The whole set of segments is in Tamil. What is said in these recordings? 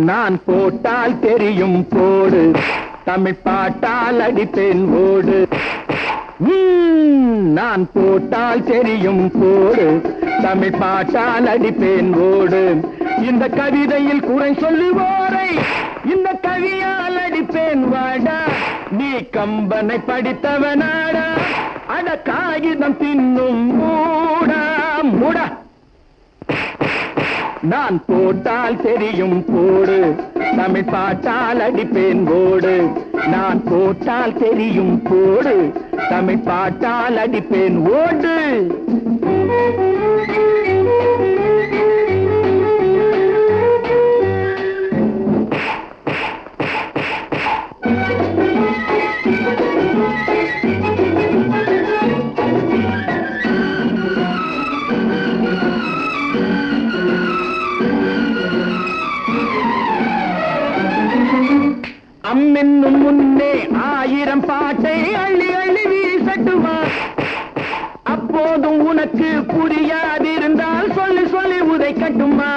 நான் போட்டால் தெரியும் போடு தமிழ் பாட்டால் அடிப்பேன் ஓடு ம், நான் போட்டால் தெரியும் போடு தமிழ் பாட்டால் அடிப்பேன் ஓடு இந்த கவிதையில் குறை சொல்லுவோரை இந்த கவியால் அடிப்பேன் வாடா நீ கம்பனை படித்தவனாடா அட காகிதம் தின்னும் மூடா மூடா நான் போட்டால் தெரியும் போடு தமிழ் பாட்டால் அடிப்பேன் போடு நான் போட்டால் தெரியும் போடு தமிழ் பாட்டால் அடிப்பேன் ஓடு அம்மென்னும் முன்னே ஆயிரம் பாட்டை அள்ளி அள்ளி வீசட்டுமா அப்போதும் உனக்கு புரியாதிருந்தால் சொல்லி சொல்லி உதைக்கட்டுமா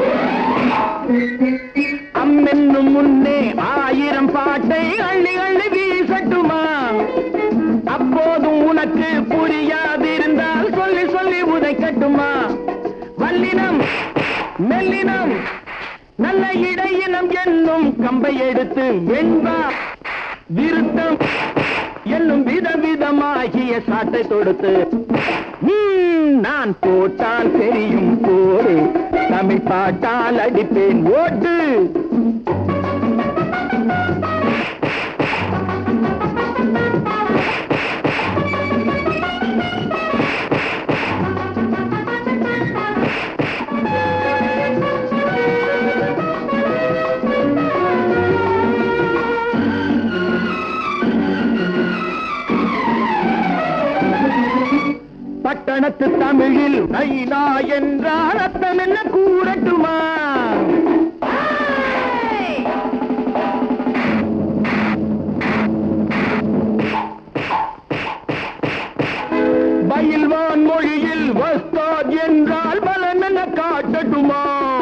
அம்மென்னும் முன்னே ஆயிரம் பாட்டை அள்ளி அள்ளி வீசட்டுமா அப்போதும் உனக்கு புரியாதிருந்தால் சொல்லி சொல்லி உதைக்கட்டுமா வல்லினம் மெல்லினம் நல்ல இடையினம் என்னும் கம்பை எடுத்து வெண்பா விருத்தம் என்னும் விதவிதமாகிய சாட்டை தொடுத்து ம், நான் போட்டால் தெரியும் போடு தமிழ் பாட்டால் அடிப்பேன் ஓட்டு பட்டணத்து தமிழில் நைனா என்றால் அர்த்தம் என்ன கூறட்டுமா பயில்வான் மொழியில் வஸ்தாத் என்றால் பலன் என்ன காட்டட்டுமா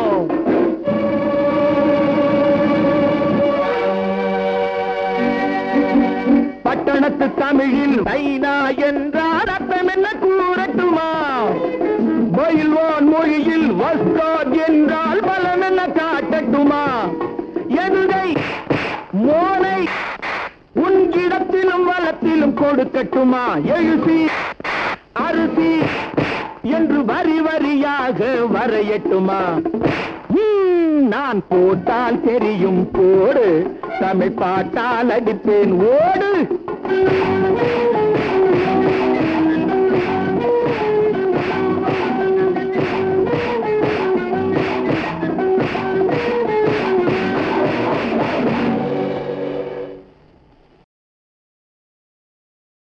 பட்டணத்து தமிழில் ஐநா என்றால் அர்த்தம் என்ன கூறட்டுமா பயில்வான் மொழியில் வஸ்தாத் என்றால் பலன் என்ன காட்டட்டுமா எந்தை மோனை உன்கிடத்திலும் வளத்திலும் கொடுக்கட்டுமா எழுசி அரிசி என்று வரி வரியாக வரையட்டுமா ம், நான் போட்டால் தெரியும் போடு தமிழ் பாட்டால் அடிப்பேன் ஓடு